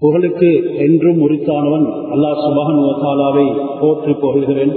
புகழுக்கு என்றும் உரித்தானவன் அல்லாஹ் சுபானுவத்தாலாவை போற்றி புகழ்கிறேன்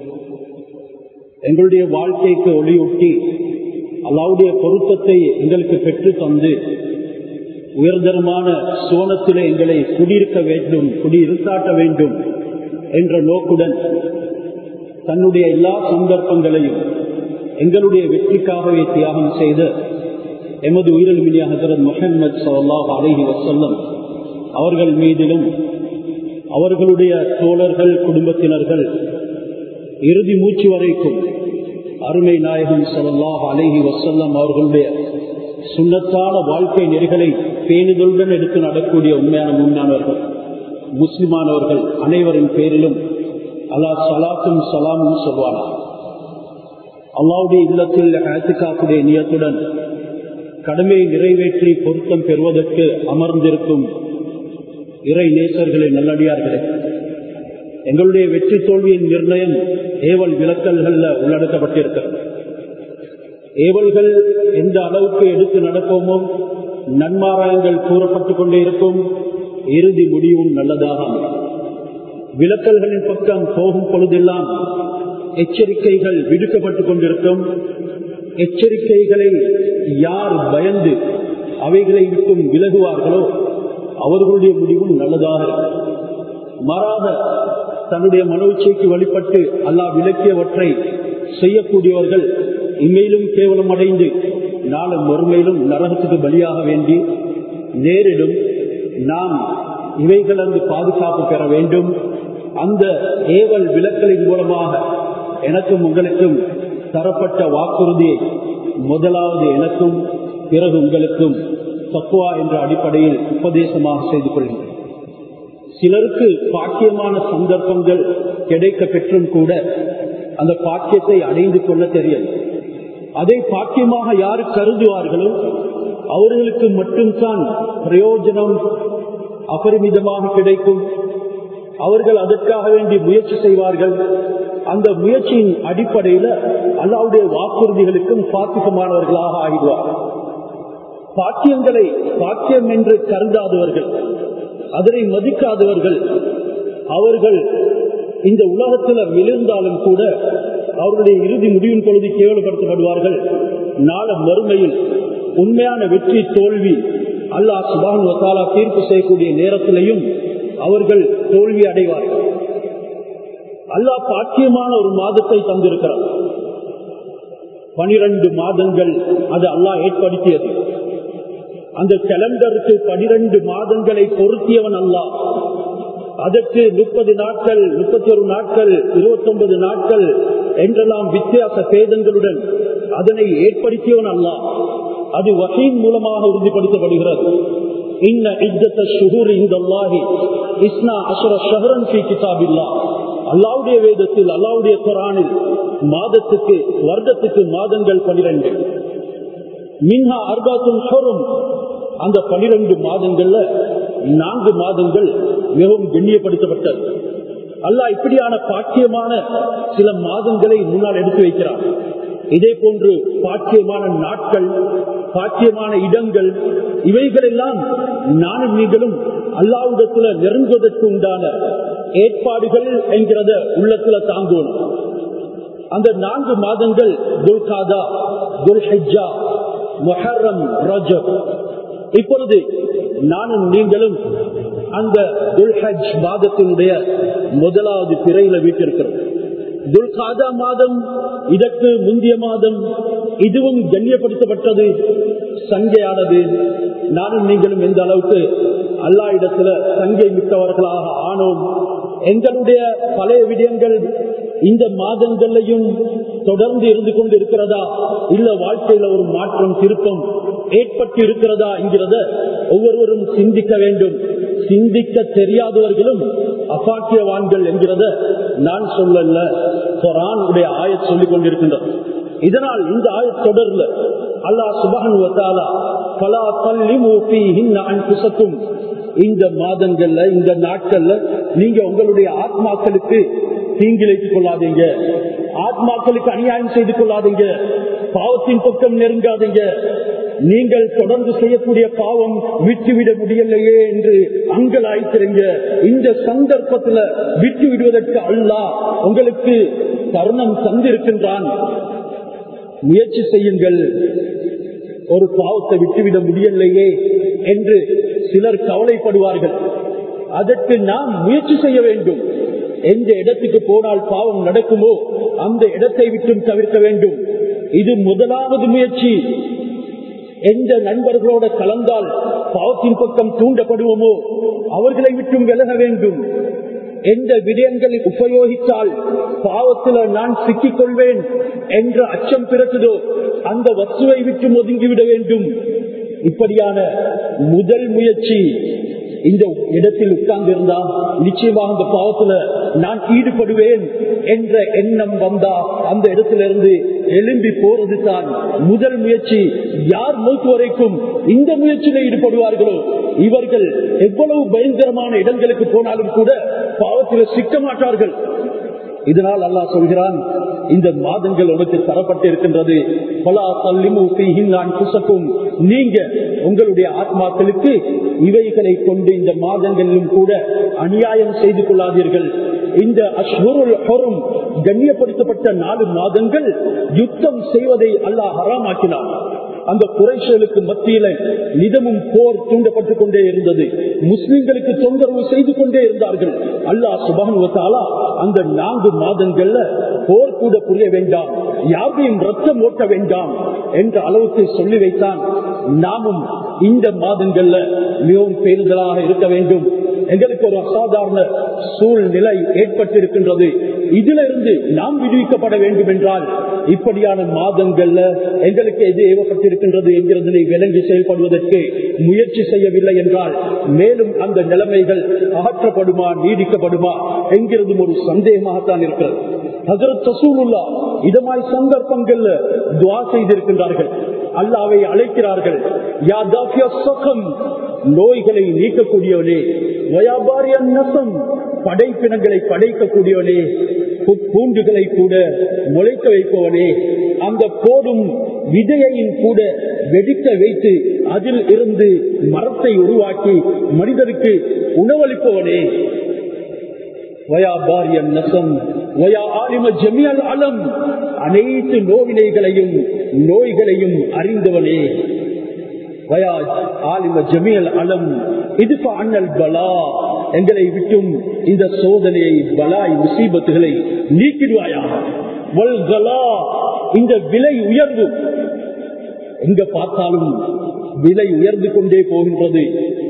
எங்களுடைய வாழ்க்கைக்கு ஒளியூட்டி அல்லாவுடைய பொருத்தத்தை எங்களுக்கு பெற்று தந்து உயர்தரமான சோனத்திலே எங்களை குடியிருக்க வேண்டும் குடியிருத்தாட்ட வேண்டும் என்ற நோக்குடன் தன்னுடைய எல்லா சந்தர்ப்பங்களையும் எங்களுடைய வெற்றிக்காகவே தியாகம் செய்த எமது உயிரிழமினிய ஹசரத் முஹம்மது சல்லாஹ் அலஹி வசல்லம் அவர்கள் மீதிலும் அவர்களுடைய தோழர்கள் குடும்பத்தினர்கள் இறுதி மூச்சு வரைக்கும் அருமை நாயகம் சல்லாஹ் அலஹி வசல்லம் அவர்களுடைய சுண்ணத்தான வாழ்க்கை நெறிகளை பேணுதலுடன் எடுத்து நடக்கூடிய உண்மையான முன்னானவர்கள் முஸ்லிமானவர்கள் அனைவரின் பேரிலும் அல்லாஹ் சலாத்தும் சலாமும் சொல்வானா அல்லாவுடைய இல்லத்தில் ஆத்துக்காப்புடைய நியத்துடன் கடமையை நிறைவேற்றி பொருத்தம் பெறுவதற்கு அமர்ந்திருக்கும் இறை நேசர்களே நல்லடியார்களே எங்களுடைய வெற்றி தோல்வியின் நிர்ணயம் ஏவல் விளக்கல்கள்ல உள்ளடக்கப்பட்டிருக்கிறது ஏவல்கள் எந்த அளவுக்கு எடுத்து நடப்போமோ நன்மாராயங்கள் கூறப்பட்டுக் கொண்டே இருக்கும் இறுதி முடிவும் நல்லதாக விளக்கல்களின் பக்கம் போகும் பொழுதெல்லாம் எச்சரிக்கைகள் விடுக்கப்பட்டுக் கொண்டிருக்கும் எச்சரிக்கைகளை யார் பயந்து அவைகளை விட்டும் விலகுவார்களோ அவர்களுடைய முடிவும் நல்லதாக மாறாக தன்னுடைய மனோச்சைக்கு வழிபட்டு அல்லா விளக்கியவற்றை செய்யக்கூடியவர்கள் இம்மையிலும் கேவலம் அடைந்து நாளும் மறுமையிலும் நரகத்துக்கு பலியாக வேண்டி நேரிடும் நாம் இவைகளந்து பாதுகாப்பு பெற வேண்டும் அந்த ஏவல் விளக்கலின் மூலமாக எனக்கும் உங்களுக்கும் தரப்பட்ட வாக்குறுதியை முதலாவது எனக்கும் பிறகு உங்களுக்கும் தக்குவா என்ற அடிப்படையில் உபதேசமாக செய்து கொள்கிறேன் சிலருக்கு பாக்கியமான சந்தர்ப்பங்கள் கிடைக்க பெற்றும் கூட அந்த பாக்கியத்தை அடைந்து கொள்ள தெரியும் அதை பாக்கியமாக யாரு கருதுவார்களோ அவர்களுக்கு மட்டும்தான் பிரயோஜனம் அபரிமிதமாக கிடைக்கும் அவர்கள் அதற்காக வேண்டி முயற்சி செய்வார்கள் அந்த முயற்சியின் அடிப்படையில் அல்லாவுடைய வாக்குறுதிகளுக்கும் பாத்திகமானவர்களாக ஆகிடுவார் பாக்கியங்களை பாக்கியம் என்று கருதாதவர்கள் அதனை மதிக்காதவர்கள் அவர்கள் இந்த உலகத்தில் விழுந்தாலும் கூட அவர்களுடைய இறுதி முடிவின் பொழுது கேவலப்படுத்தப்படுவார்கள் நாள மறுமையில் உண்மையான வெற்றி தோல்வி அல்லாஹ் சுபான் வசாலா தீர்ப்பு செய்யக்கூடிய நேரத்திலையும் அவர்கள் தோல்வி அடைவார்கள் அல்லாஹ் பாக்கியமான ஒரு மாதத்தை தந்திருக்கிறார் பனிரெண்டு மாதங்கள் அது அல்லாஹ் ஏற்படுத்தியது அந்த கேலண்டருக்கு பனிரெண்டு மாதங்களை பொருத்தியவன் அல்லாஹ் அதற்கு முப்பது நாட்கள் முப்பத்தி ஒரு நாட்கள் இருபத்தி ஒன்பது நாட்கள் என்றெல்லாம் வித்தியாச பேதங்களுடன் அதனை ஏற்படுத்தியவன் அல்ல அது வகையின் மூலமாக உறுதிப்படுத்தப்படுகிறது இன்ன இத்தத்த சுகூர் இந்த அல்லாஹி இஸ்னா அசுர ஷஹரன் பி கிதாபில்லா அல்லாவுடைய வேதத்தில் அல்லாவுடைய குரானில் மாதத்துக்கு வருடத்துக்கு மாதங்கள் பனிரெண்டு மின்ஹா அர்பாத்தும் ஷோரும் அந்த பனிரெண்டு மாதங்கள்ல நான்கு மாதங்கள் மிகவும் கண்ணியப்படுத்தப்பட்டது அல்ல இப்படியான பாக்கியமான சில மாதங்களை முன்னால் எடுத்து வைக்கிறார் இதே போன்று பாக்கியமான நாட்கள் பாக்கியமான இடங்கள் இவைகள் எல்லாம் நானும் நீங்களும் அல்லாவிடத்துல நெருங்குவதற்கு உண்டான ஏற்பாடுகள் என்கிறத உள்ளத்துல தாங்குவோம் அந்த நான்கு மாதங்கள் துல்காதா துல்ஹா மொஹரம் ரஜப் இப்பொழுது நானும் நீங்களும் அந்த துல்ஹஜ் மாதத்தினுடைய முதலாவது பிறையில வீட்டிருக்கிறோம் துல்காதா மாதம் இதற்கு முந்தைய மாதம் இதுவும் கண்ணியப்படுத்தப்பட்டது சங்கையானது நானும் நீங்களும் எந்த அளவுக்கு அல்லா இடத்துல சங்கை மிக்கவர்களாக ஆனோம் எங்களுடைய பழைய விடயங்கள் இந்த மாதங்கள்லையும் தொடர்ந்து இருந்து கொண்டு இருக்கிறதா இல்ல வாழ்க்கையில ஒரு மாற்றம் திருப்பம் ஏற்பட்டு இருக்கிறதா என்கிறத ஒவ்வொருவரும் சிந்திக்க வேண்டும் சிந்திக்க தெரியாதவர்களும் அப்பாக்கியவான்கள் என்கிறத நான் சொல்லல குரானுடைய ஆய சொல்லிக் கொண்டிருக்கின்றது இதனால் இந்த ஆய தொடர்ல அல்லா சுபகன் பலா பள்ளி மூப்பி அன்புசத்தும் இந்த மாதங்கள்ல இந்த நாட்கள்ல நீங்க உங்களுடைய ஆத்மாக்களுக்கு தீங்கிழைத்துக் கொள்ளாதீங்க ஆத்மாக்களுக்கு அநியாயம் செய்து கொள்ளாதீங்க பாவத்தின் பக்கம் நெருங்காதீங்க நீங்கள் தொடர்ந்து செய்யக்கூடிய பாவம் விட்டுவிட முடியலையே என்று அங்கலாய்த்திருங்க இந்த சந்தர்ப்பத்தில் விட்டு விடுவதற்கு அல்லாஹ் உங்களுக்கு தருணம் தந்திருக்கின்றான் முயற்சி செய்யுங்கள் ஒரு பாவத்தை விட்டுவிட முடியலையே என்று சிலர் கவலைப்படுவார்கள் அதற்கு நாம் முயற்சி செய்ய வேண்டும் எந்த இடத்துக்கு போனால் பாவம் நடக்குமோ அந்த இடத்தை விட்டும் தவிர்க்க வேண்டும் இது முதலாவது முயற்சி எந்த நண்பர்களோட கலந்தால் பாவத்தின் பக்கம் தூண்டப்படுவோமோ அவர்களை விட்டும் விலக வேண்டும் எந்த விடயங்களை உபயோகித்தால் பாவத்தில் நான் சிக்கிக் கொள்வேன் என்ற அச்சம் பிறக்குதோ அந்த வசுவை விட்டு ஒதுங்கிவிட வேண்டும் இப்படியான முதல் முயற்சி இந்த இடத்தில் உட்கார்ந்து இருந்தா நிச்சயமாக அந்த பாவத்துல நான் ஈடுபடுவேன் என்ற எண்ணம் வந்தா அந்த இடத்திலிருந்து எழும்பி போறது தான் முதல் முயற்சி யார் மூத்து வரைக்கும் இந்த முயற்சியில ஈடுபடுவார்களோ இவர்கள் எவ்வளவு பயங்கரமான இடங்களுக்கு போனாலும் கூட பாவத்தில் சிக்க மாட்டார்கள் இதனால் அல்லாஹ் சொல்கிறான் இந்த மாதங்கள் உனக்கு தரப்பட்டிருக்கின்றது பலா தள்ளிமு புசக்கும் நீங்க உங்களுடைய ஆத்மாக்களுக்கு இவைகளை கொண்டு இந்த மாதங்களிலும் கூட அநியாயம் செய்து கொள்ளாதீர்கள் இந்த அஸ்வருள் ஹொரும் கண்ணியப்படுத்தப்பட்ட நாலு மாதங்கள் யுத்தம் செய்வதை அல்லாஹ் ஹராமாக்கினான் அந்த குறைஷலுக்கு மத்தியில நிதமும் போர் தூண்டப்பட்டுக் கொண்டே இருந்தது முஸ்லிம்களுக்கு தொந்தரவு செய்து கொண்டே இருந்தார்கள் அல்லாஹ் சுபானுவத்தாலா அந்த நான்கு மாதங்கள்ல போர் கூட புரிய வேண்டாம் யாரையும் ரத்தம் ஓட்ட வேண்டாம் என்ற அளவுக்கு சொல்லி வைத்தான் நாமும் இந்த மாதங்கள்ல மிகவும் பேருதலாக இருக்க வேண்டும் எங்களுக்கு ஒரு அசாதாரண சூழ்நிலை ஏற்பட்டிருக்கின்றது இதிலிருந்து நாம் விடுவிக்கப்பட வேண்டும் என்றால் இப்படியான மாதங்கள்ல எங்களுக்கு எது ஏவப்பட்டிருக்கின்றது என்கிறதனை விளங்கி செயல்படுவதற்கு முயற்சி செய்யவில்லை என்றால் மேலும் அந்த நிலைமைகள் அகற்றப்படுமா நீடிக்கப்படுமா என்கிறதும் ஒரு சந்தேகமாகத்தான் இருக்கிறது ஹசரத் ரசூலுல்லா இதமாய் சந்தர்ப்பங்கள்ல துவா செய்திருக்கின்றார்கள் அல்லாவை அழைக்கிறார்கள் யா தாஃபியா சகம் நோய்களை நீக்கக்கூடியவனே வயாபாரிய நசம் படைப்பினங்களை படைக்கக்கூடியவனே பூண்டுகளை கூட முளைக்க வைப்பவனே அந்த போடும் விதையையும் கூட வெடிக்க வைத்து அதில் இருந்து மரத்தை உருவாக்கி மனிதருக்கு உணவளிப்பவனே வயாபாரியம் நசம் வயா ஆலிம ஜமியல் அலம் அனைத்து நோவினைகளையும் நோய்களையும் அறிந்தவனே வயா ஆலிம ஜமியல் அலம் இது அண்ணல் பலா எங்களை விட்டும் இந்த சோதனையை பலாய் முசீபத்துகளை நீக்கிடுவாயா வல்கலா இந்த விலை உயர்வு எங்க பார்த்தாலும் விலை உயர்ந்து கொண்டே போகின்றது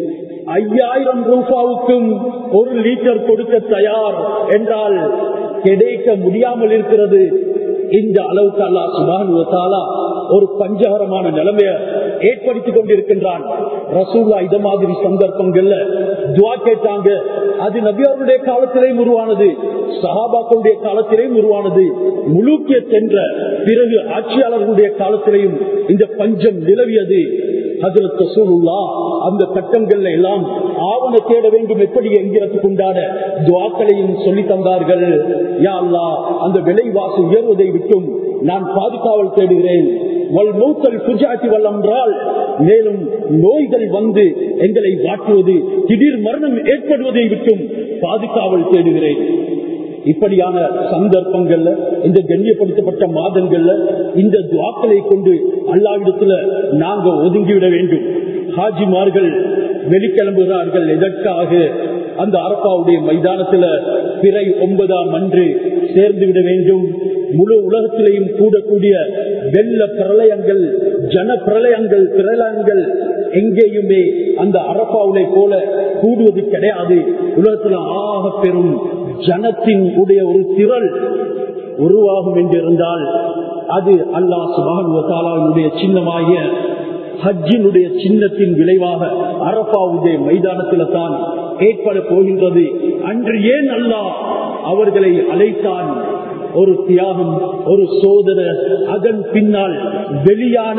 ஐயாயிரம் ரூபாவுக்கும் ஒரு லிட்டர் கொடுக்க தயார் என்றால் கிடைக்க முடியாமல் இருக்கிறது இந்த அளவுக்கு அல்லா சுபானுவத்தாலா ஒரு பஞ்சகரமான நிலைமைய ஏற்படுத்திக் கொண்டிருக்கின்றான் ரசூல்லா இத மாதிரி சந்தர்ப்பங்கள்ல துவா கேட்டாங்க அது நபியாருடைய காலத்திலேயும் உருவானது சஹாபாக்களுடைய காலத்திலேயும் உருவானது முழுக்கிய சென்ற பிறகு ஆட்சியாளர்களுடைய காலத்திலேயும் இந்த பஞ்சம் நிலவியது ஹசரத் ரசூலுல்லா அந்த கட்டங்கள்ல எல்லாம் ஆவண தேட வேண்டும் எப்படி என்கிறதுக்கு உண்டான துவாக்களையும் சொல்லி தந்தார்கள் யா அல்லா அந்த விலைவாசி உயர்வதை விட்டும் நான் பாதுகாவல் தேடுகிறேன் வல் மூத்தல் புஜாத்தி வல்லென்றால் மேலும் நோய்கள் வந்து எங்களை வாட்டுவது திடீர் மரணம் ஏற்படுவதை விட்டும் பாதுகாவல் தேடுகிறேன் இப்படியான சந்தர்ப்பங்கள்ல இந்த கண்ணியப்படுத்தப்பட்ட மாதங்கள்ல இந்த துவாக்களை கொண்டு அல்லாவிடத்துல நாங்க ஒதுங்கிவிட வேண்டும் ஹாஜிமார்கள் வெளிக்கிளம்புகிறார்கள் எதற்காக அந்த அரப்பாவுடைய மைதானத்துல பிறை ஒன்பதாம் அன்று சேர்ந்து விட வேண்டும் முழு உலகத்திலேயும் கூடக்கூடிய வெள்ள பிரளயங்கள் ஜன பிரளயங்கள் பிரளயங்கள் எங்கேயுமே அந்த அரப்பாவுலை போல கூடுவது கிடையாது உலகத்துல ஆக பெரும் ஜனத்தின் உடைய ஒரு திரள் உருவாகும் என்றிருந்தால் அது அல்லாஹ் சுபானுடைய சின்னமாகிய ஹஜ்ஜினுடைய சின்னத்தின் விளைவாக அரபாவுடைய மைதானத்தில் தான் ஏற்பட போகின்றது அன்று ஏன் அல்லாஹ் அவர்களை அழைத்தான் ஒரு தியாகம் ஒரு சோதனை அதன் பின்னால் வெளியான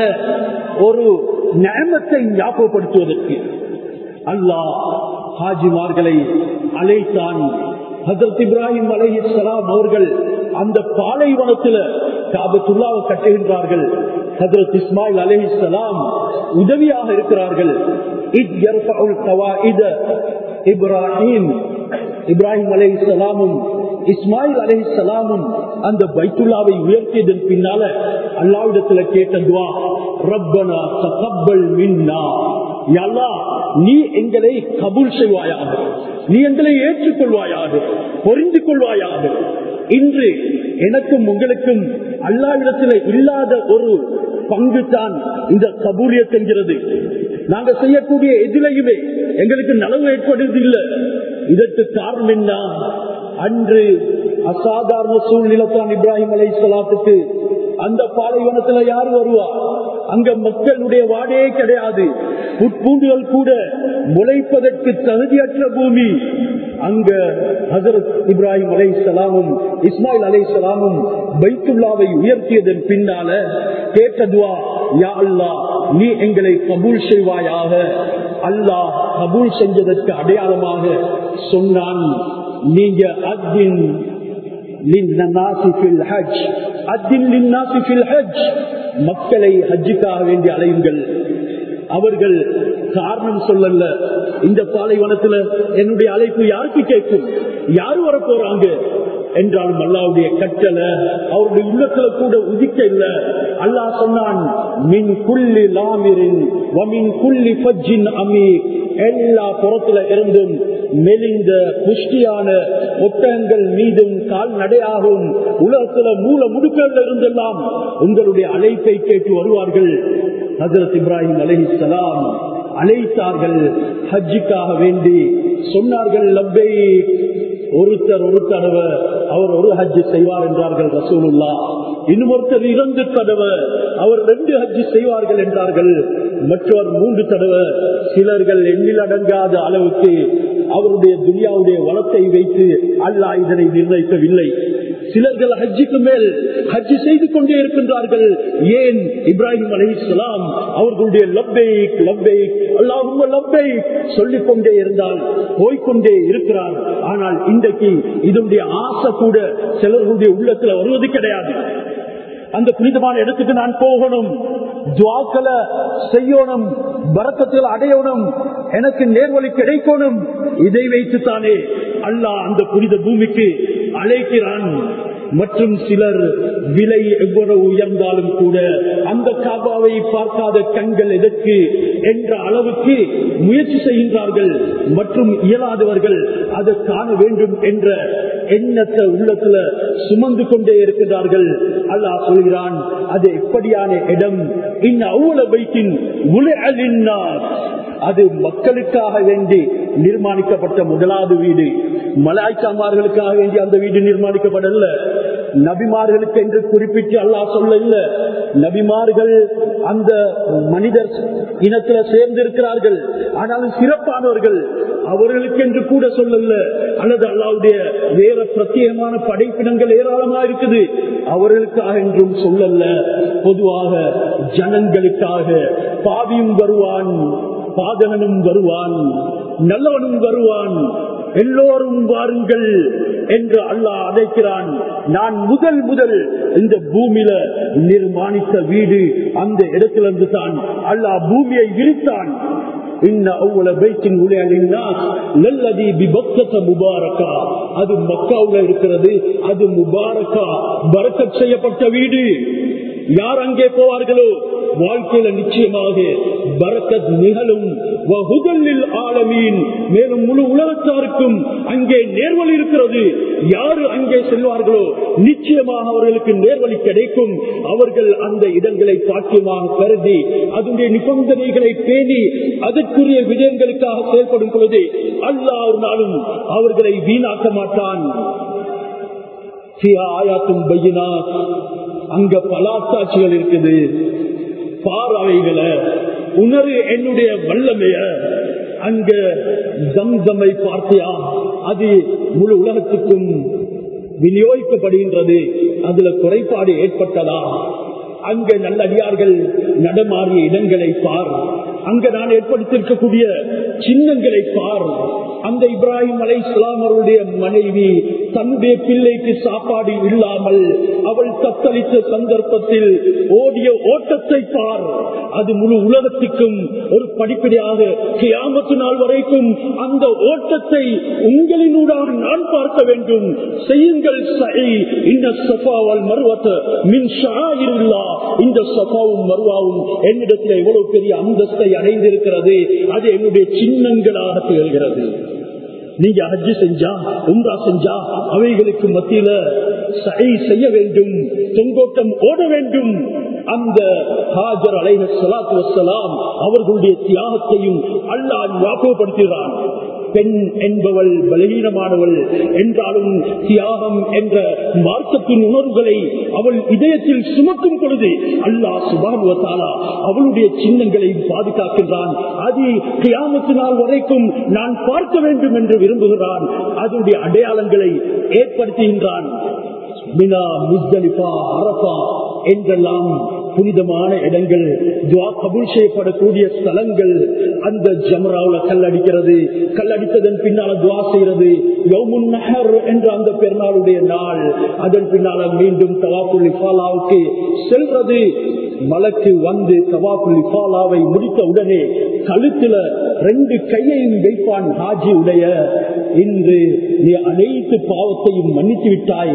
ஒரு நேமத்தை ஞாபகப்படுத்துவதற்கு அல்லாஹ் ஹாஜிமார்களை அழைத்தான் ஹசரத் இப்ராஹிம் அலஹி சலாம் அவர்கள் அந்த பாலைவனத்தில் காபத்துல்லாவை கட்டுகின்றார்கள் ஹசரத் இஸ்மாயில் அலஹி சலாம் உதவியாக இருக்கிறார்கள் இத் யர்ஃபஉல் கவாயித இப்ராஹிம் இப்ராஹிம் அலை சலாமும் இஸ்மாயில் அலை சலாமும் அந்த பைத்துல்லாவை உயர்த்தியதன் பின்னால அல்லாவிடத்துல கேட்ட துவா ரப்பனா தகப்பல் மின்னா யல்லா நீ எங்களை கபூல் செய்வாயாக நீ எங்களை ஏற்றுக்கொள்வாயாக பொறிந்து கொள்வாயாக இன்று எனக்கும் உங்களுக்கும் அல்லாவிடத்தில் இல்லாத ஒரு பங்கு தான் இந்த கபூலியத் என்கிறது நாங்க செய்யக்கூடிய எதிலையுமே எங்களுக்கு நலவு ஏற்படுவதில்லை இதற்கு காரணம் என்ன அன்று அசாதாரண சூழ்நிலை தான் இப்ராஹிம் அலை சலாத்துக்கு அந்த பாலைவனத்துல யாரு வருவா அங்க மக்களுடைய வாடையே கிடையாது புட்பூண்டுகள் கூட முளைப்பதற்கு தகுதியற்ற பூமி அங்க ஹசரத் இப்ராஹிம் அலை சலாமும் இஸ்மாயில் அலை சலாமும் பைத்துல்லாவை உயர்த்தியதன் பின்னால கேட்டதுவா யா அல்லா நீ எங்களை கபூல் செய்வாயாக அல்லாஹ் கபூல் செஞ்சதற்கு அடையாளமாக சொன்னான் நீங்க அத்தின் மக்களை ஹஜ்ஜுக்காக வேண்டி அலையுங்கள் அவர்கள் காரணம் சொல்லல இந்த பாலைவனத்துல என்னுடைய அழைப்பு யாருக்கு கேட்கும் யாரு வர போறாங்க என்றாலும் அல்லாவுடைய கட்டளை அவருடைய உள்ளத்துல கூட உதிக்க இல்ல அல்லாஹ் சொன்னான் மின் குள்ளி லாமிரின் வமின் குள்ளி பஜ்ஜின் அமீ எல்லா புறத்துல இருந்தும் மெலிந்த புஷ்டியான ஒட்டகங்கள் மீதும் கால்நடையாகவும் உலகத்துல மூல முடுக்கல்ல இருந்தெல்லாம் உங்களுடைய அழைப்பை கேட்டு வருவார்கள் ஹசரத் இப்ராஹிம் அலஹி சலாம் அழைத்தார்கள் ஹஜ்ஜுக்காக வேண்டி சொன்னார்கள் லப்பை ஒருத்தர் ஒரு தடவை அவர் ஒரு ஹஜ்ஜு செய்வார் என்றார்கள் ரசூலுல்லா இன்னும் ஒருத்தர் இரண்டு தடவை அவர் ரெண்டு ஹஜ்ஜு செய்வார்கள் என்றார்கள் மற்றவர் மூன்று தடவை சிலர்கள் எண்ணில் அடங்காத அளவுக்கு அவருடைய துனியாவுடைய வளத்தை வைத்து அல்லாஹ் இதனை நிர்ணயிக்கவில்லை சிலர்கள் ஹஜ்ஜுக்கு மேல் ஹஜ்ஜு செய்து கொண்டே இருக்கின்றார்கள் ஏன் இப்ராஹிம் அலி இஸ்லாம் அவர்களுடைய லப்பை லப்பை அல்லாஹும் லப்பை சொல்லிக் கொண்டே இருந்தால் போய்கொண்டே இருக்கிறார் ஆனால் இன்றைக்கு இதனுடைய ஆசை கூட சிலர்களுடைய உள்ளத்துல வருவது கிடையாது அந்த புனிதமான இடத்துக்கு நான் போகணும் துவாக்களை செய்யணும் பரக்கத்தில் அடையணும் எனக்கு நேர்வழி கிடைக்கணும் இதை வைத்துத்தானே அல்லாஹ் அந்த புனித பூமிக்கு அழைக்கிறான் மற்றும் சிலர் விலை எவ்வளவு உயர்ந்தாலும் கூட அந்த காபாவை பார்க்காத கண்கள் எதற்கு என்ற அளவுக்கு முயற்சி செய்கின்றார்கள் மற்றும் இயலாதவர்கள் அதை காண வேண்டும் என்ற எண்ணத்தை உள்ளத்துல சுமந்து கொண்டே இருக்கின்றார்கள் அல்லாஹ் சொல்கிறான் அது எப்படியான இடம் இந்த அவ்வளவு பைக்கின் அது மக்களுக்காக வேண்டி நிர்மாணிக்கப்பட்ட முதலாவது வீடு மலாய்க்காமார்களுக்காக வேண்டி அந்த வீடு நிர்மாணிக்கப்படல நபிமார்களுக்கு என்று குறிப்பிட்டு அல்லாஹ் சொல்ல இல்ல நபிமார்கள் அந்த மனிதர் இனத்துல சேர்ந்திருக்கிறார்கள் ஆனாலும் சிறப்பானவர்கள் அவர்களுக்கு என்று கூட சொல்லல அல்லது அல்லாவுடைய வேற பிரத்யேகமான படைப்பினங்கள் ஏராளமா இருக்குது அவர்களுக்காக என்றும் சொல்லல பொதுவாக ஜனங்களுக்காக பாவியும் வருவான் பாதகனும் வருவான் நல்லவனும் வருவான் எல்லோரும் வாருங்கள் என்று அல்லாஹ் அழைக்கிறான் நான் முதல் முதல் இந்த பூமியில நிர்மாணித்த வீடு அந்த இடத்திலிருந்து தான் அல்லாஹ் பூமியை விரித்தான் அது மக்காவுல இருக்கிறது அது முபாரக்கா பரக்கத் செய்யப்பட்ட வீடு யார் அங்கே போவார்களோ வாழ்க்கையில நிச்சயமாக பரக்கத் நிகழும் ஆலமீன் மேலும் முழு உலகத்தாருக்கும் அங்கே நேர்வழி இருக்கிறது யாரு அங்கே செல்வார்களோ நிச்சயமாக அவர்களுக்கு நேர்வழி கிடைக்கும் அவர்கள் அந்த இடங்களை பாக்கியமாக கருதி அதனுடைய நிபந்தனைகளை பேணி அதற்குரிய விடயங்களுக்காக செயல்படும் பொழுது அல்லா ஒரு நாளும் அவர்களை வீணாக்க மாட்டான் ஆயாத்தும் பையனா அங்க பலாத்தாட்சிகள் இருக்குது பாறைகளை உணரு என்னுடைய வல்லமைய அங்க தம்தமை பார்த்தியா அது முழு உலகத்துக்கும் விநியோகிக்கப்படுகின்றது அதுல குறைபாடு ஏற்பட்டதா அங்க நல்லடியார்கள் நடமாறிய இடங்களை பார் அங்க நான் ஏற்படுத்தியிருக்கக்கூடிய சின்னங்களை பார் அந்த இப்ராஹிம் அலை இஸ்லாம் அவருடைய மனைவி தன்னுடைய பிள்ளைக்கு சாப்பாடு இல்லாமல் அவள் தத்தளித்த சந்தர்ப்பத்தில் ஓடிய ஓட்டத்தை பார் அது முழு உலகத்துக்கும் ஒரு படிப்படியாக கியாமத்து நாள் வரைக்கும் அந்த ஓட்டத்தை உங்களினூடாக நான் பார்க்க வேண்டும் செய்யுங்கள் சை இந்த சஃபாவல் மருவத்த மின் ஷாயில்லா இந்த சஃபாவும் மருவாவும் என்னிடத்தில் எவ்வளவு பெரிய அந்தஸ்தை அடைந்திருக்கிறது அது என்னுடைய சின்னங்களாக திகழ்கிறது நீங்க ஹஜ்ஜு செஞ்சா உம்ரா செஞ்சா அவைகளுக்கு மத்தியில சை செய்ய வேண்டும் தொங்கோட்டம் ஓட வேண்டும் அந்த ஹாஜர் அலைஹ சலாத்து வசலாம் அவர்களுடைய தியாகத்தையும் அல்லாஹ் ஞாபகப்படுத்துகிறான் பெண் என்பவள் பலகீனமானவள் என்றாலும் தியாகம் என்ற மார்க்கத்தின் உணர்வுகளை அவள் இதயத்தில் சுமக்கும் பொழுது அல்லாஹ் சுபானுவத்தாலா அவளுடைய சின்னங்களை பாதுகாக்கின்றான் அது கியாமத்து நாள் வரைக்கும் நான் பார்க்க வேண்டும் என்று விரும்புகிறான் அதனுடைய அடையாளங்களை ஏற்படுத்துகின்றான் மினா முஸ்தலிபா அரபா என்றெல்லாம் புனிதமான இடங்கள் துவா கபூல் செய்யப்படக்கூடிய ஸ்தலங்கள் அந்த ஜமராவுல கல்லடிக்கிறது கல்லடித்ததன் பின்னால துவா செய்யறது யௌமுன் நஹர் என்ற அந்த பெருநாளுடைய நாள் அதன் பின்னால மீண்டும் தவாப்புல் இஃபாலாவுக்கு செல்றது மலக்கு வந்து தவாப்புல் இஃபாலாவை முடித்த உடனே கழுத்துல ரெண்டு கையையும் வைப்பான் ஹாஜி உடைய இன்று நீ அனைத்து பாவத்தையும் மன்னித்து விட்டாய்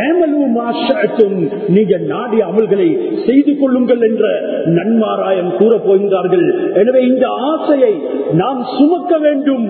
நீங்க நாடிய அமல்களை செய்து கொள்ளுங்கள் என்ற நன்மாராயம் கூற போகின்றார்கள் எனவே இந்த ஆசையை நாம் சுமக்க வேண்டும்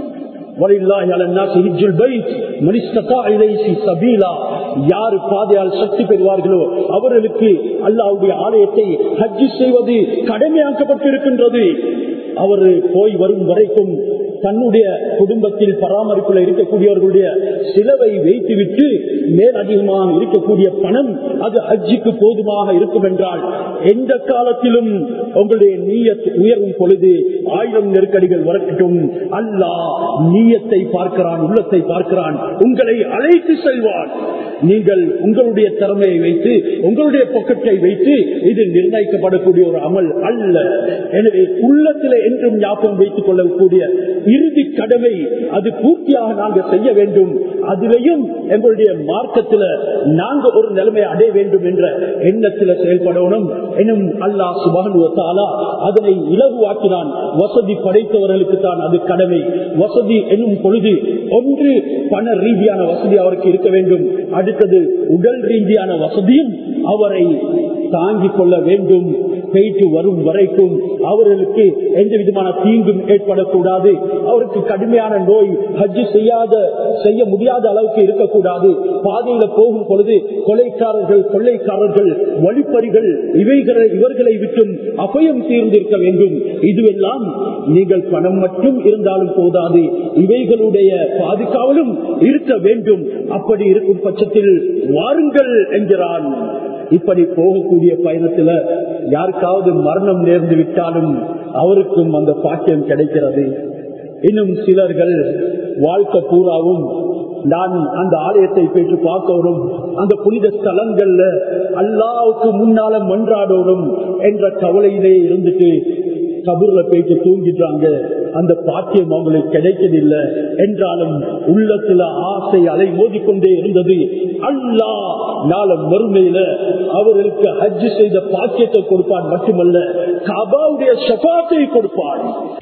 யாரு பாதையால் சக்தி பெறுவார்களோ அவர்களுக்கு அல்லாவுடைய ஆலயத்தை ஹஜ்ஜு செய்வது கடமையாக்கப்பட்டிருக்கின்றது அவர் போய் வரும் வரைக்கும் தன்னுடைய குடும்பத்தில் பராமரிப்புல இருக்கக்கூடியவர்களுடைய சிலவை வைத்துவிட்டு மேல் அதிகமாக இருக்கக்கூடிய பணம் அது ஹஜ்ஜுக்கு போதுமாக இருக்கும் என்றால் எந்த காலத்திலும் உங்களுடைய நீயத் உயரும் பொழுது ஆயிரம் நெருக்கடிகள் வரட்டும் அல்லாஹ் நீயத்தை பார்க்கிறான் உள்ளத்தை பார்க்கிறான் உங்களை அழைத்து செல்வான் நீங்கள் உங்களுடைய திறமையை வைத்து உங்களுடைய பொக்கெட்டை வைத்து இது நிர்ணயிக்கப்படக்கூடிய ஒரு அமல் அல்ல எனவே உள்ளத்தில் என்றும் ஞாபகம் வைத்துக் கொள்ளக்கூடிய இறுதி கடமை அது பூர்த்தியாக நாங்கள் செய்ய வேண்டும் அதிலையும் எங்களுடைய மார்க்கத்தில் நாங்க ஒரு நிலைமையை அடைய வேண்டும் என்ற எண்ணத்தில் செயல்படணும் எனும் அல்லா சுபகனுவத்தாலா அதனை இலகுவாக்கினான் வசதி படைத்தவர்களுக்கு தான் அது கடமை வசதி என்னும் பொழுது ஒன்று பண ரீதியான வசதி அவருக்கு இருக்க வேண்டும் அடுத்தது உடல் ரீதியான வசதியும் அவரை தாங்கிக் கொள்ள வேண்டும் போயிட்டு வரும் வரைக்கும் அவர்களுக்கு எந்த விதமான தீங்கும் ஏற்படக்கூடாது அவருக்கு கடுமையான நோய் ஹஜ்ஜு செய்யாத செய்ய முடியாத அளவுக்கு இருக்கக்கூடாது பாதையில போகும் பொழுது கொலைக்காரர்கள் கொள்ளைக்காரர்கள் வழிப்பறிகள் இவைகளை இவர்களை விட்டும் அபயம் தீர்ந்திருக்க வேண்டும் இதுவெல்லாம் நீங்கள் பணம் மட்டும் இருந்தாலும் போதாது இவைகளுடைய பாதுகாவலும் இருக்க வேண்டும் அப்படி இருக்கும் பட்சத்தில் வாருங்கள் என்கிறான் இப்படி போகக்கூடிய பயணத்துல யாருக்காவது மரணம் நேர்ந்து விட்டாலும் அவருக்கும் அந்த பாக்கியம் கிடைக்கிறது இன்னும் சிலர்கள் வாழ்க்கை பூராவும் நான் அந்த ஆலயத்தை போயிட்டு பார்க்கணும் அந்த புனித ஸ்தலங்கள்ல அல்லாவுக்கு முன்னால மன்றாடணும் என்ற கவலையிலே இருந்துட்டு கபூர்ல போயிட்டு தூங்கிட்டாங்க அந்த பாக்கியம் அவங்களுக்கு கிடைக்கவில்லை என்றாலும் உள்ளத்துல ஆசை அலை மோதிக்கொண்டே இருந்தது அல்லா நாள மறுமையில அவர்களுக்கு ஹஜ் செய்த பாக்கியத்தை கொடுப்பான் மட்டுமல்ல கபாவுடைய சபாத்தை கொடுப்பான்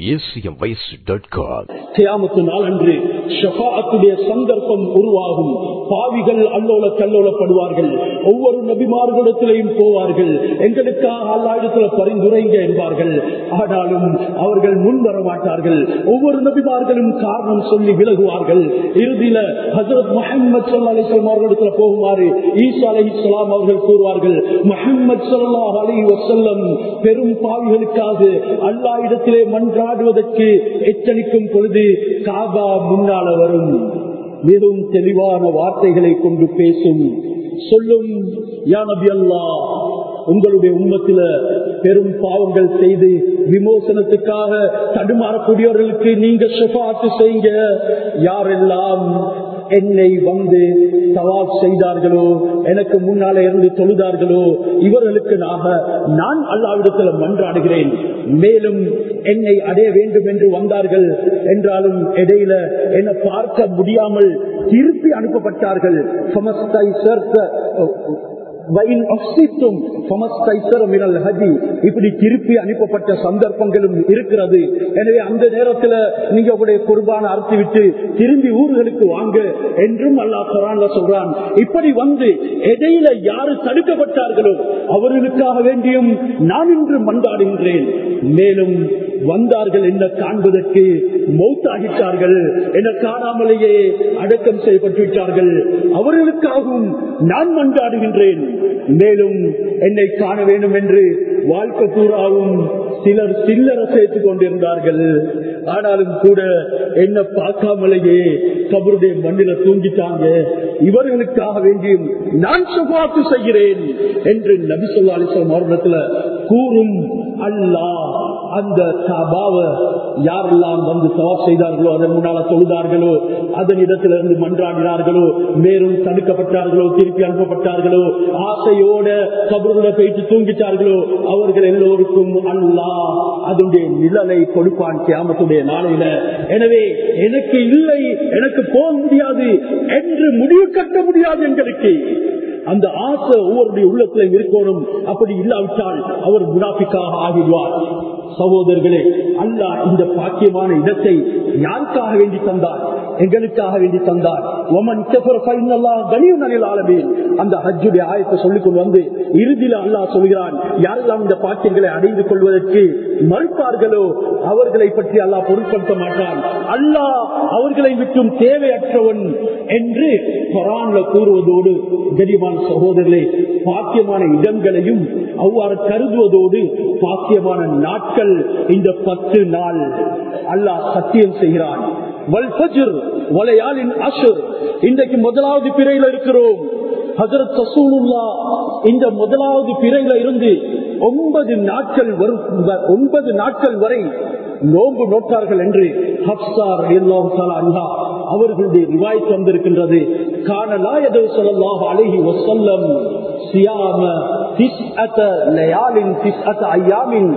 கியாமத்து நாள் அன்று ஷபாத்துடைய சந்தர்ப்பம் உருவாகும் பாவிகள் அல்லோல கல்லோலப்படுவார்கள் ஒவ்வொரு நபிமார்களிடத்திலையும் போவார்கள் எங்களுக்காக அல்லாயிடத்துல பரிந்துரைங்க என்பார்கள் ஆனாலும் அவர்கள் முன் வர மாட்டார்கள் ஒவ்வொரு நபிமார்களும் காரணம் சொல்லி விலகுவார்கள் இறுதியில ஹசரத் முகமது சல்லா அலிஸ்லாம் அவர்களிடத்துல போகுமாறு ஈசா அலி இஸ்லாம் அவர்கள் கூறுவார்கள் முகமது சல்லா அலி வசல்லம் பெரும் பாவிகளுக்காக அல்லா இடத்திலே மன்றாடுவதற்கு எச்சரிக்கும் பொழுது காபா முன்னால வரும் மிகவும் தெளிவான வார்த்தைகளை கொண்டு பேசும் சொல்லும் யா நபி அல்லா உங்களுடைய உண்மத்தில பெரும் பாவங்கள் செய்து விமோசனத்துக்காக தடுமாறக்கூடியவர்களுக்கு நீங்க ஷபாத்து செய்யுங்க யாரெல்லாம் என்னை வந்து சவால் செய்தார்களோ எனக்கு முன்னால இருந்து தொழுதார்களோ இவர்களுக்கு நாக நான் அல்லாவிடத்தில் மன்றாடுகிறேன் மேலும் என்னை அடைய வேண்டும் என்று வந்தார்கள் என்றாலும் இடையில என்னை பார்க்க முடியாமல் திருப்பி அனுப்பப்பட்டார்கள் இப்படி திருப்பி அனுப்பப்பட்ட சந்தர்ப்பங்களும் இருக்கிறது எனவே அந்த நேரத்தில் நீங்க உங்களுடைய குர்பான அறுத்து விட்டு திரும்பி ஊர்களுக்கு வாங்க என்றும் அல்லா குரான்ல சொல்றான் இப்படி வந்து இடையில யாரு தடுக்கப்பட்டார்களோ அவர்களுக்காக வேண்டியும் நான் இன்று மன்றாடுகின்றேன் மேலும் வந்தார்கள் என்ன காண்பதற்கு மௌத்தாகிட்டார்கள் என காணாமலேயே அடக்கம் செய்யப்பட்டு விட்டார்கள் அவர்களுக்காகவும் நான் மன்றாடுகின்றேன் மேலும் என்னை காண வேண்டும் என்று வாழ்க்கை பூராவும் சிலர் சில்லற சேர்த்துக் கொண்டிருந்தார்கள் ஆனாலும் கூட என்ன பார்க்காமலேயே கபருடைய மண்ணில தூங்கிட்டாங்க இவர்களுக்காக வேண்டியும் நான் சுபாத்து செய்கிறேன் என்று நபி சொல்லா அலிஸ்லாம் அவரிடத்துல கூறும் அல்லா அந்த காபாவை யாரெல்லாம் வந்து சவாப் செய்தார்களோ அதன் முன்னால தொழுதார்களோ அதன் இடத்திலிருந்து மன்றாடினார்களோ மேலும் தடுக்கப்பட்டார்களோ திருப்பி அனுப்பப்பட்டார்களோ ஆசையோட கபருட போயிட்டு தூங்கிட்டார்களோ அவர்கள் எல்லோருக்கும் அல்லா அதனுடைய நிழலை கொடுப்பான் கியாமத்துடைய நாளையில எனவே எனக்கு இல்லை எனக்கு போக முடியாது என்று முடிவு கட்ட முடியாது எங்களுக்கு அந்த ஆசை ஒவ்வொருடைய உள்ளத்திலும் இருக்கணும் அப்படி இல்லாவிட்டால் அவர் முனாபிக்காக ஆகிடுவார் சகோதரர்களே அல்லா இந்த பாக்கியமான இடத்தை யாருக்காக வேண்டி தந்தார் எங்களுக்காக வேண்டி தந்தார் ஒமன் அந்த ஹஜ்ஜுடைய ஆயத்தை சொல்லிக் கொண்டு வந்து இறுதியில் அல்லாஹ் சொல்கிறான் யாரெல்லாம் இந்த பாக்கியங்களை அடைந்து கொள்வதற்கு மறுப்பார்களோ அவர்களை பற்றி அல்லாஹ் பொருட்படுத்த மாட்டான் அல்லாஹ் அவர்களை விட்டும் தேவையற்றவன் என்று கொரான்ல கூறுவதோடு கரிமான சகோதரர்களே பாக்கியமான இடங்களையும் அவ்வாறு கருதுவதோடு பாக்கியமான நாட்கள் இந்த பத்து நாள் அல்லாஹ் சத்தியம் செய்கிறான் இன்றைக்கு முதலாவது பிறையில இருக்கிறோம் ஹசரத் சசூலுல்லா இந்த முதலாவது பிறையில இருந்து ஒன்பது நாட்கள் வரும் ஒன்பது நாட்கள் வரை நோன்பு நோட்டார்கள் என்று ஹப்சார் அன்ஹா அவர்களுடைய ரிவாய்த்து வந்திருக்கின்றது காணலாயது சொல்லலாக அழகி வசல்லம் சியாம திஸ்அத லயாலின் திஸ்அத ஐயாமின்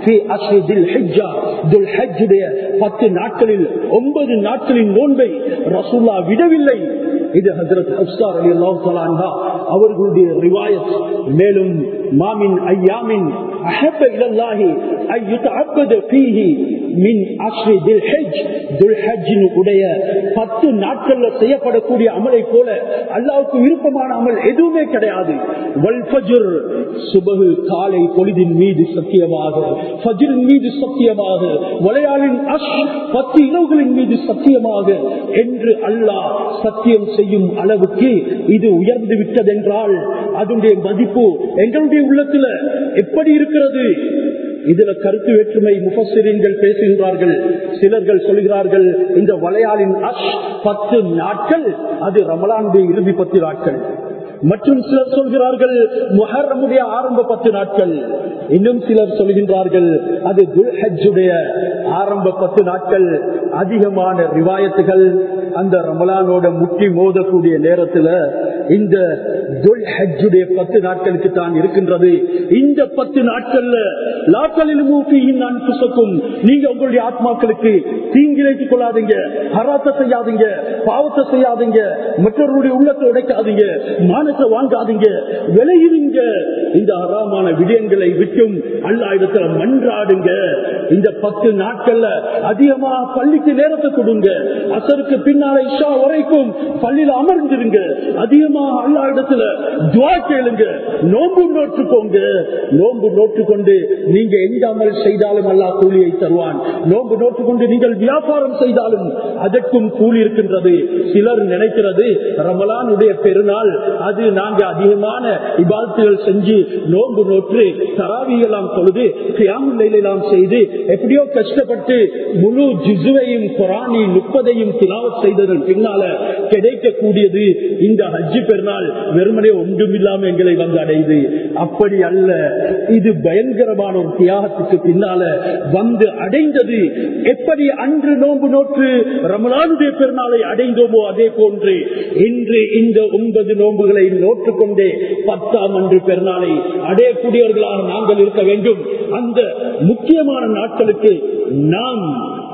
பத்து நாட்களில் ஒன்பது நாட்களின் நோன்பை ரசூல்லா விடவில்லை இது ஹசரத் அப்சார் அலி அல்லாஹ் அவர்களுடைய ரிவாயத் மேலும் மாமின் ஐயாமின் அஹப்ப இலல்லாஹி ஐயுத்தஅப்பத ஃபீஹி மின் அஸ்ரி தில் ஹஜ் துல் ஹஜ்ஜின் உடைய பத்து நாட்கள்ல செய்யப்படக்கூடிய அமலை போல அல்லாவுக்கு விருப்பமான அமல் எதுவுமே கிடையாது வல் ஃபஜ்ர் சுபகு காலை பொழுதின் மீது சத்தியமாக ஃபஜ்ரின் மீது சத்தியமாக வளையாளின் அஷ் பத்து இரவுகளின் மீது சத்தியமாக என்று அல்லாஹ் சத்தியம் செய்யும் அளவுக்கு இது உயர்ந்து விட்டதென்றால் அதனுடைய மதிப்பு எங்களுடைய உள்ளத்துல எப்படி இருக்கிறது இதுல கருத்து வேற்றுமை முபசிரியர்கள் பேசுகின்றார்கள் சிலர்கள் சொல்கிறார்கள் இந்த வளையாளின் அஷ் பத்து நாட்கள் அது ரமலானுடைய இறுதி பத்து நாட்கள் மற்றும் சிலர் சொல்கிறார்கள் முஹர்ரமுடைய ஆரம்ப பத்து நாட்கள் இன்னும் சிலர் சொல்கின்றார்கள் அது துல்ஹஜுடைய ஆரம்ப பத்து நாட்கள் அதிகமான ரிவாயத்துகள் அந்த ரமலானோட முட்டி மோதக்கூடிய நேரத்துல இந்த துல்ஹஜுடைய பத்து நாட்களுக்கு தான் இருக்கின்றது இந்த பத்து நாட்கள்ல லாக்களில் மூப்பியின் நான் புசக்கும் நீங்க உங்களுடைய ஆத்மாக்களுக்கு தீங்கிழைத்துக் கொள்ளாதீங்க ஹராத்த செய்யாதீங்க பாவத்தை செய்யாதீங்க மற்றவர்களுடைய உள்ளத்தை உடைக்காதீங்க மானத்தை வாங்காதீங்க விளையுங்க இந்த ஹராமான விடயங்களை விட்டும் அல்லா இடத்துல மன்றாடுங்க இந்த பத்து நாட்கள்ல அதிகமா பள்ளிக்கு நேரத்தை கொடுங்க அசருக்கு பின்னால இஷா வரைக்கும் பள்ளியில அமர்ந்திருங்க அதிகமா அல்லா இடத்துல துவா கேளுங்க நோன்பு நோற்றுக்கோங்க நோன்பு நோற்றுக்கொண்டு நீங்க எந்த அமல் செய்தாலும் அல்லா கூலியை தருவான் நோன்பு நோற்றுக்கொண்டு நீங்கள் வியாபாரம் செய்தாலும் அதற்கும் கூலி இருக்கின்றது சிலர் நினைக்கிறது ரமலானுடைய பெருநாள் அது நாங்க அதிகமான இபாத்துகள் செஞ்சு நோன்பு நோற்று தராவியெல்லாம் தொழுது கியாமுல்லாம் செய்து எப்படியோ கஷ்டப்பட்டு முழு ஜிசுவையும் குரானி முப்பதையும் திலாவத் செய்ததன் பின்னால கிடைக்கக்கூடியது இந்த ஹஜ்ஜி பெருநாள் வெறுமனே ஒன்றுமில்லாம எங்களை வந்து அடையுது அப்படி அல்ல இது பயங்கரமான ஒரு தியாகத்துக்கு பின்னால வந்து அடைந்தது எப்படி அன்று நோன்பு நோற்று ரமலானுடைய பெருநாளை அடைந்தோமோ அதே போன்று இன்று இந்த ஒன்பது நோன்புகளை நோற்றுக்கொண்டே பத்தாம் அன்று பெருநாளை அடையக்கூடியவர்களாக நாங்கள் இருக்க வேண்டும் அந்த முக்கியமான நாட்களுக்கு நாம்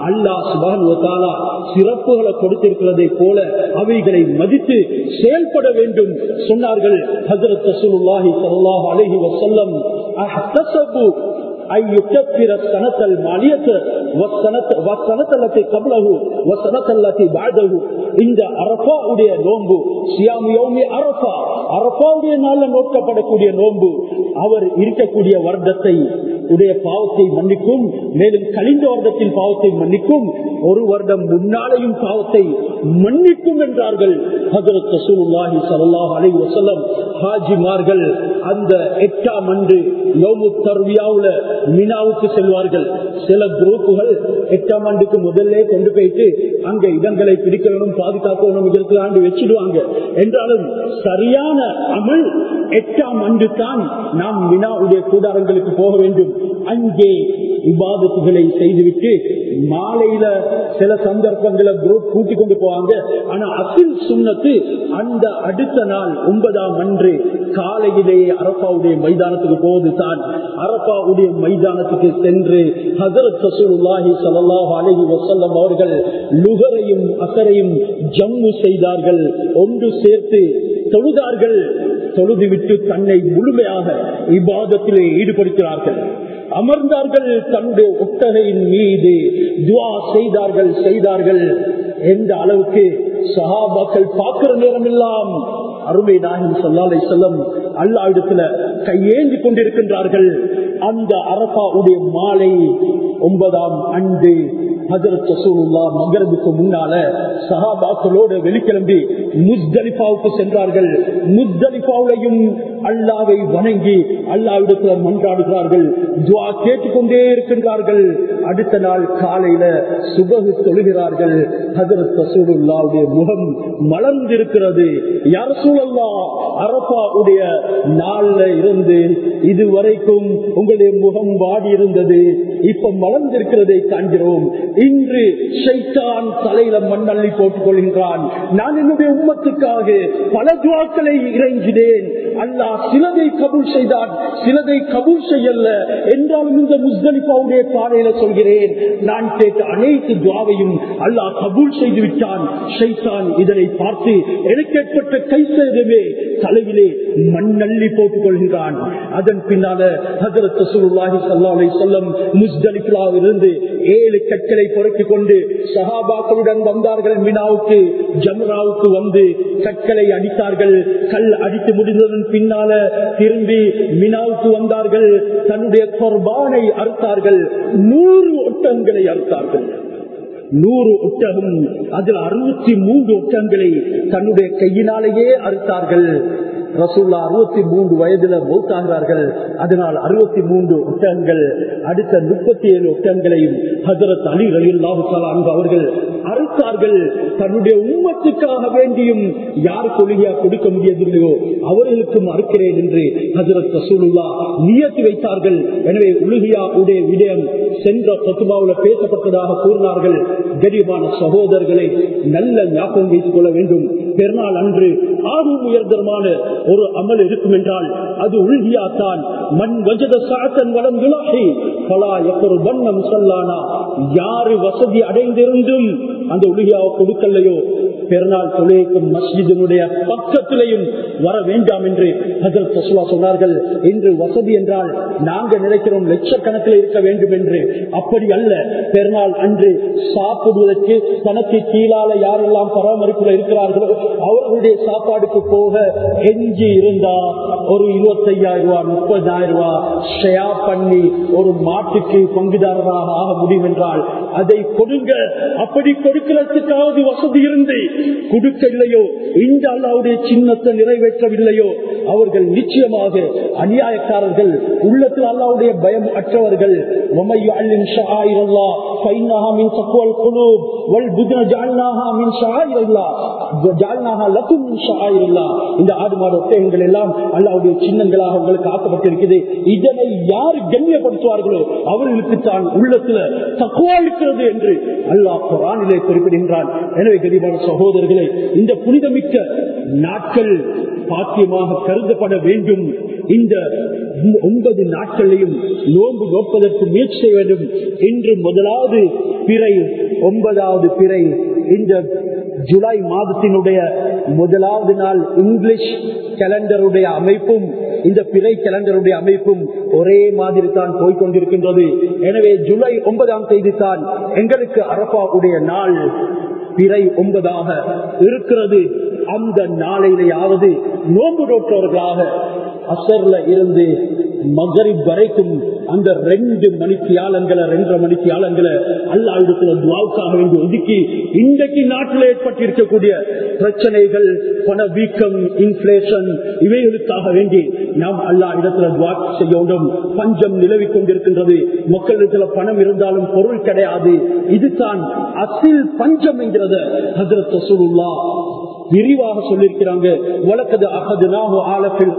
அல்லாஹ் சுபானுவத்தாலா சிறப்புகளை கொடுத்திருக்கிறதை போல அவைகளை மதித்து செயல்பட வேண்டும் சொன்னார்கள் ஹசரத் ரசூலுல்லாஹி ஸல்லல்லாஹு அலைஹி வஸல்லம் அஹ்தஸபு أن يكفر السنة المالية والسنة, والسنة التي قبله والسنة التي بعده இந்த அரபாவுடைய நோன்பு சியாம் யோமி அரபா அரபாவுடைய நாள்ல நோக்கப்படக்கூடிய நோன்பு அவர் இருக்கக்கூடிய வருடத்தை உடைய பாவத்தை மன்னிக்கும் மேலும் கழிந்த வருடத்தின் பாவத்தை மன்னிக்கும் ஒரு வருடம் முன்னாலேயும் பாவத்தை மன்னிக்கும் என்றார்கள் ஹசரத் ரசூலுல்லாஹி ஸல்லல்லாஹு அலைஹி வஸல்லம் ஹாஜிமார்கள் அந்த எட்டாம் அன்று யோமு தர்வியாவுல மினாவுக்கு செல்வார்கள் சில குரூப்புகள் எட்டாம் ஆண்டுக்கு முதல்ல கொண்டு போயிட்டு அங்க இடங்களை பிடிக்கணும் பாதுகாக்கணும் இதற்கு ஆண்டு வச்சிடுவாங்க என்றாலும் சரியான அமல் எட்டாம் ஆண்டு தான் நாம் மினாவுடைய கூடாரங்களுக்கு போக வேண்டும் அங்கே விவாதத்துகளை செய்துவிட்டு மாலையில சில சந்தர்ப்பங்களை குரூப் கூட்டிக் கொண்டு போவாங்க ஆனா அசில் சுண்ணத்து அந்த அடுத்த நாள் ஒன்பதாம் அன்று காலையிலேயே அரப்பாவுடைய மைதானத்துக்கு போவதுதான் அரப்பாவுடைய மைதானத்துக்கு சென்று ஹசரத் சசூலுல்லாஹி ஸல்லல்லாஹு அலைஹி வஸல்லம் அவர்கள் லுகரையும் அசரையும் ஜம்மு செய்தார்கள் ஒன்று சேர்த்து தொழுதார்கள் தொழுதுவிட்டு தன்னை முழுமையாக இபாதத்திலே ஈடுபடுத்தினார்கள் அமர்ந்தார்கள் தன்னுடைய ஒட்டகையின் மீது துவா செய்தார்கள் செய்தார்கள் எந்த அளவுக்கு சஹாபாக்கள் பார்க்கிற நேரம் எல்லாம் அருமை நாயகம் சொல்லாலை செல்லம் அல்லா இடத்துல கையேந்தி கொண்டிருக்கின்றார்கள் அந்த அரபாவுடைய மாலை ஒன்பதாம் அன்று ஹசரத் ரசூலுல்லா மகரதுக்கு முன்னால சஹாபாக்களோடு வெளிக்கிளம்பி முஸ்தலிஃபாவுக்கு சென்றார்கள் முஸ்தலிஃபாவுலையும் அல்லாவை வணங்கி அல்லாவிடத்துல மன்றாடுகிறார்கள் துவா கேட்டுக்கொண்டே இருக்கின்றார்கள் அடுத்த நாள் காலையில சுபகு தொழுகிறார்கள் ஹசரத் ரசூலுல்லாவுடைய முகம் மலர்ந்திருக்கிறது யார் சூழல்லா அரபாவுடைய நாள்ல இருந்து இதுவரைக்கும் உங்களுடைய முகம் வாடி இருந்தது இப்ப மலர்ந்திருக்கிறதை காண்கிறோம் இன்று ஷைத்தான் தலையில மண்ணள்ளி போட்டுக் கொள்கின்றான் நான் என்னுடைய உம்மத்துக்காக பல துவாக்களை இறைஞ்சினேன் அல்லாஹ் சிலதை கபூல் செய்தான் சிலதை கபூல் செய்யல என்றாலும் இந்த முஸ்தலிபாவுடைய பாதையில சொல்கிறேன் நான் கேட்ட அனைத்து துவாவையும் அல்லாஹ் கபூல் செய்து விட்டான் ஷைத்தான் இதனை பார்த்து எனக்கு ஏற்பட்ட கை சேதமே தலையிலே மண்ணள்ளி போட்டுக் கொள்கின்றான் அதன் பின்னால ஹசரத் ரசூலுல்லாஹி ஸல்லல்லாஹு அலைஹி வஸல்லம் முஸ்தலிஃபாவில் இருந்து ஏழு கற்களை பொறுக்கிக் கொண்டு சஹாபாக்களுடன் வந்தார்கள் மினாவுக்கு ஜம்ராவுக்கு வந்து கற்களை அடித்தார்கள் கல் அடித்து முடிந்ததன் பின்னால திரும்பி மினாவுக்கு வந்தார்கள் தன்னுடைய கொர்பானை அறுத்தார்கள் நூறு ஒட்டங்களை அறுத்தார்கள் நூறு ஒட்டகம் அதில் அறுபத்தி மூன்று ஒட்டங்களை தன்னுடைய கையினாலேயே அறுத்தார்கள் ரசூல்லா அறுபத்தி மூன்று வயதுல மௌத்தாகிறார்கள் அதனால் அறுபத்தி மூன்று ஒட்டகங்கள் அடுத்த முப்பத்தி ஏழு ஒட்டகங்களையும் ஹசரத் அலி அலில்லாஹு அவர்கள் அறுத்தார்கள் தன்னுடைய உண்மத்துக்காக வேண்டியும் யார் கொள்கையா கொடுக்க முடியவில்லையோ அவர்களுக்கும் அறுக்கிறேன் என்று ஹசரத் ரசூலுல்லா நியத்து வைத்தார்கள் எனவே உலகியா உடைய விடயம் சென்ற சொத்துமாவுல பேசப்பட்டதாக கூறினார்கள் கரிமான சகோதரர்களை நல்ல ஞாபகம் வைத்துக் கொள்ள வேண்டும் பெருநாள் அன்று ஆகும் உயர்தரமான ஒரு அமல் இருக்கும் என்றால் அது உள்கியாத்தான் மண் வஜத சாத்தன் வளம் விலாகி பலா எப்பொரு வண்ண முசல்லானா யாரு வசதி அடைந்திருந்தும் அந்த உலகியாவை கொடுக்கலையோ பெருநாள் தொழிலுக்கும் மஸ்ஜிதனுடைய பக்கத்திலையும் வர வேண்டாம் என்று ஹசரத் ரசூலா சொன்னார்கள் இன்று வசதி என்றால் நாங்க நினைக்கிறோம் லட்சக்கணக்கில் இருக்க வேண்டும் என்று அப்படி அல்ல பெருநாள் அன்று சாப்பிடுவதற்கு தனக்கு கீழால யாரெல்லாம் பராமரிப்புல இருக்கிறார்களோ அவர்களுடைய சாப்பாடுக்கு போக எஞ்சி இருந்தா ஒரு இருபத்தையாயிரம் ரூபாய் முப்பதாயிரம் ரூபாய் ஷேயா பண்ணி ஒரு மாட்டுக்கு பங்குதாரராக ஆக முடியும் என்றால் அதை கொடுங்க அப்படி கொடுக்கிறதுக்காவது வசதி இருந்து கொடுக்கவில்லையோ இந்த அல்லாவுடைய சின்னத்தை நிறைவேற்றவில்லையோ அவர்கள் நிச்சயமாக அநியாயக்காரர்கள் உள்ளத்தில் அல்லாவுடைய பயம் அற்றவர்கள் இந்த ஆடு மாடு ஒட்டகங்கள் எல்லாம் அல்லாவுடைய சின்னங்களாக உங்களுக்கு ஆக்கப்பட்டிருக்கிறது இதனை யார் கண்ணியப்படுத்துவார்களோ அவர்களுக்கு தான் உள்ளத்துல தக்குவா இருக்கிறது என்று அல்லாஹ் குரானிலே குறிப்பிடுகின்றான் எனவே கரிபான சகோதரர்களே இந்த புனிதமிக்க நாட்கள் பாக்கியமாக கருதப்பட வேண்டும் இந்த ஒன்பது நாட்களையும் நோன்பு நோப்பதற்கு முயற்சி செய்ய வேண்டும் இன்று முதலாவது பிறை ஒன்பதாவது பிறை இந்த ஜூலை மாதத்தினுடைய முதலாவது நாள் இங்கிலீஷ் கேலண்டருடைய அமைப்பும் இந்த பிறை கேலண்டருடைய அமைப்பும் ஒரே மாதிரி தான் போய்கொண்டிருக்கின்றது எனவே ஜூலை ஒன்பதாம் தேதி தான் எங்களுக்கு அரபாவுடைய நாள் பிறை ஒன்பதாக இருக்கிறது அந்த நாளையிலேயாவது நோம்பு நோட்டவர்களாக அசர்ல இருந்து மகரிப் வரைக்கும் அந்த ரெண்டு மணிக்கு ஆளங்களை ரெண்டரை மணிக்கு ஆளங்களை அல்லா இடத்துல துவாவுக்காக வேண்டி ஒதுக்கி இன்றைக்கு நாட்டில் ஏற்பட்டிருக்கக்கூடிய பிரச்சனைகள் பணவீக்கம் இன்ஃபிளேஷன் இவைகளுக்காக வேண்டி நாம் அல்லா இடத்துல துவா செய்ய வேண்டும் பஞ்சம் நிலவி கொண்டிருக்கின்றது மக்களிடத்துல பணம் இருந்தாலும் பொருள் கிடையாது இதுதான் அசில் பஞ்சம் என்கிறத ஹசரத் ரசூலுல்லா விரிவாக சொல்லியிருக்கிறாங்க வழக்கது அகதுனாக ஆலத்தில்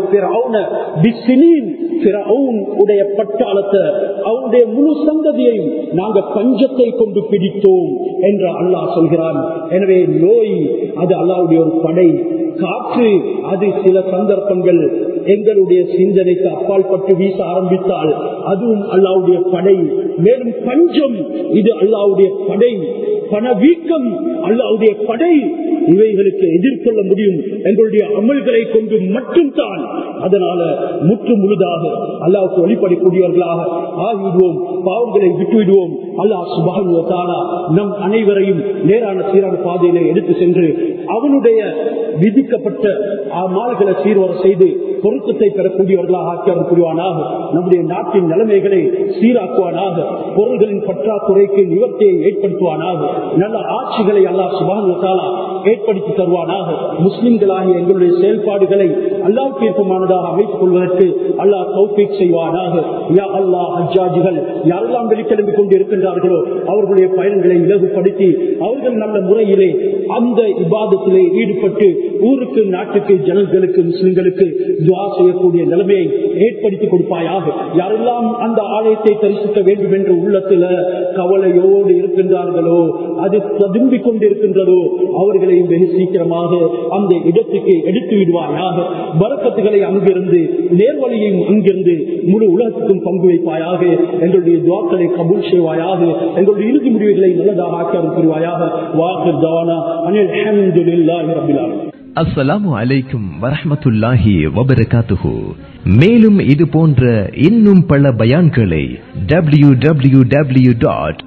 உடைய பட்டாளத்தை அவனுடைய முழு சந்ததியையும் நாங்க பஞ்சத்தை கொண்டு பிடித்தோம் என்று அல்லாஹ் சொல்கிறான் எனவே நோய் அது அல்லாவுடைய ஒரு படை காற்று அது சில சந்தர்ப்பங்கள் எங்களுடைய சிந்தனைக்கு அப்பால் பட்டு வீச ஆரம்பித்தால் அதுவும் அல்லாவுடைய படை மேலும் பஞ்சம் இது அல்லாவுடைய படை பணவீக்கம் அல்லாவுடைய படை இவைகளுக்கு எதிர்கொள்ள முடியும் எங்களுடைய அமல்களை கொண்டு மட்டும்தான் அதனால முற்று முழுதாக அல்லாவுக்கு வழிபடக்கூடியவர்களாக ஆகிவிடுவோம் பாவங்களை விட்டுவிடுவோம் அல்லாஹ் சுபானுவத்தானா நம் அனைவரையும் நேரான சீரான பாதையில எடுத்து சென்று அவனுடைய விதிக்கப்பட்ட மால்களை சீர்வர செய்து பொருத்தத்தை பெறக்கூடியவர்களாக ஆக்கியவன் புரிவானாக நம்முடைய நாட்டின் நிலைமைகளை சீராக்குவானாக பொருள்களின் பற்றாக்குறைக்கு நிவர்த்தியை ஏற்படுத்துவானாக நல்ல ஆட்சிகளை அல்லா சுபானுவத்தாலா ஏற்படுத்தி தருவானாக முஸ்லிம்களாகிய எங்களுடைய செயல்பாடுகளை அல்லாஹ் தீர்ப்பமானதாக அமைத்துக் கொள்வதற்கு அல்லாஹ் தௌஃபீக் செய்வானாக யா அல்லாஹ் ஹஜ்ஜாஜிகள் யாரெல்லாம் வெளிக்கிழந்து கொண்டு இருக்கின்றார்களோ அவர்களுடைய பயன்களை இலகுபடுத்தி அவர்கள் நல்ல முறையிலே அந்த இபாதத்திலே ஈடுபட்டு ஊருக்கு நாட்டுக்கு ஜனங்களுக்கு முஸ்லிம்களுக்கு துவா செய்யக்கூடிய நிலைமையை ஏற்படுத்தி கொடுப்பாயாக யாரெல்லாம் அந்த ஆலயத்தை தரிசிக்க வேண்டும் என்று உள்ளத்துல கவலையோடு இருக்கின்றார்களோ அது ததும்பிக் கொண்டிருக்கின்றதோ அவர்களையும் வெகு சீக்கிரமாக அந்த இடத்துக்கு எடுத்து விடுவாயாக வரக்கத்துகளை அங்கிருந்து நேர்வழியையும் அங்கிருந்து முழு உலகத்துக்கும் பங்கு வைப்பாயாக எங்களுடைய துவாக்களை கபூல் செய்வாயாக எங்களுடைய இறுதி முடிவுகளை நல்லதாக ஆக்கி அனுப்பிடுவாயாக வாக்கு தவானா அனில் அஹமதுல்லாஹி ரபிலாலும் அஸ்ஸலாமு அலைக்கும் வரஹமத்துல்லாஹி வபரகாத்துஹு மேலும் இது போன்ற இன்னும் பல பயான்களை W W W dot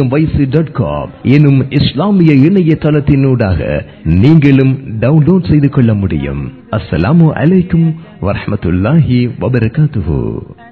dot com எனும் இஸ்லாமிய இணையதளத்தினூடாக நீங்களும் டவுன்லோட் செய்து கொள்ள முடியும் அஸ்ஸலாமு அலைக்கும் வரஹமத்துல்லாஹி வபரகாத்துஹு